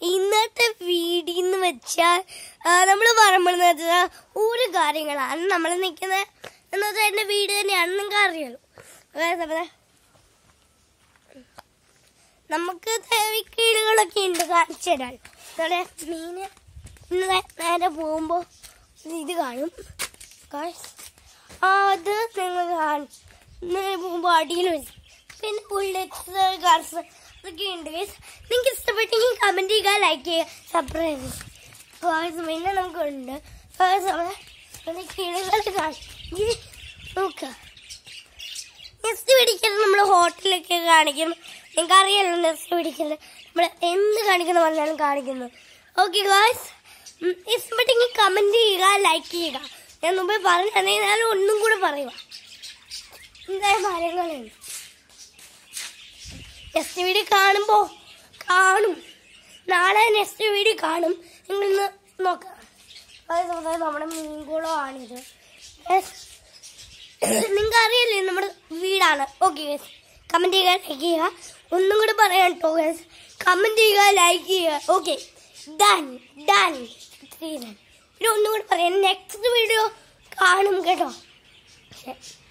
ഇന്നത്തെ വീഡിയോ എന്ന് വെച്ചാൽ നമ്മൾ പറയുമ്പോഴെന്ന് വെച്ചാൽ ഒരു കാര്യങ്ങളാണ് നമ്മൾ നിൽക്കുന്നത് എന്ന് വെച്ചാൽ എൻ്റെ വീട് തന്നെയാണ് നിങ്ങൾക്ക് അറിയുള്ളൂ അതായത് നമ്മുടെ നമുക്ക് കീടുകളൊക്കെ ഉണ്ട് കാണിച്ചു തരാൻ നമ്മുടെ മീന് ഇന്ന് നേരെ പോകുമ്പോൾ ഇത് കാണും Guys, അത് നിങ്ങൾ കാണും നേരെ പോകുമ്പോൾ അടിയിൽ വരും പിന്നെ ഉള്ളിലത്തെ ഗാർസ് അതൊക്കെ ഉണ്ട് ഗൈസ് നിങ്ങൾക്ക് ഇഷ്ടപ്പെട്ടെങ്കിൽ കമൻറ്റ് ചെയ്യുക ലൈക്ക് ചെയ്യുക സബ്സ്ക്രൈബ് ചെയ്യുക പിന്നെ നമുക്കുണ്ട് Guys, അവിടെ നമ്മുടെ കിളികൾ കാണും നോക്കുക നെക്സ്റ്റ് പിടിക്കൽ നമ്മൾ ഹോട്ടലൊക്കെ കാണിക്കും നിങ്ങൾക്ക് അറിയാലോ നെക്സ്റ്റ് പിടിക്കൽ നമ്മൾ എന്ത് കാണിക്കുന്ന പറഞ്ഞാലും കാണിക്കുന്നു ഓക്കെ ഗായ്സ് ഇഷ്ടപ്പെട്ടെങ്കിൽ കമൻറ്റ് ചെയ്യുക ലൈക്ക് ചെയ്യുക ഞാൻ മുമ്പേ പറഞ്ഞു ഞാൻ ഒന്നും കൂടെ പറയുക എന്തായ മരങ്ങളുണ്ട് നെക്സ്റ്റ് വീഡിയോ കാണുമ്പോൾ കാണും നാളെ നെക്സ്റ്റ് വീഡിയോ കാണും നിങ്ങൾ ഇന്ന് നോക്കാം അതായത് നമ്മുടെ മീൻകുളമാണിത് നിങ്ങൾക്ക് അറിയില്ലേ നമ്മുടെ വീടാണ് ഓക്കെ ഗൈസ് കമൻറ്റ് ചെയ്യുക ലൈക്ക് ചെയ്യുക ഒന്നും കൂടെ പറയാം കേട്ടോ ഗൈസ് കമൻറ്റ് ചെയ്യുക ലൈക്ക് ചെയ്യുക ഓക്കെ ഡൺ ഡൺ പിന്നെ ഒന്നും കൂടെ പറയാം നെക്സ്റ്റ് വീഡിയോ കാണും കേട്ടോ ശരി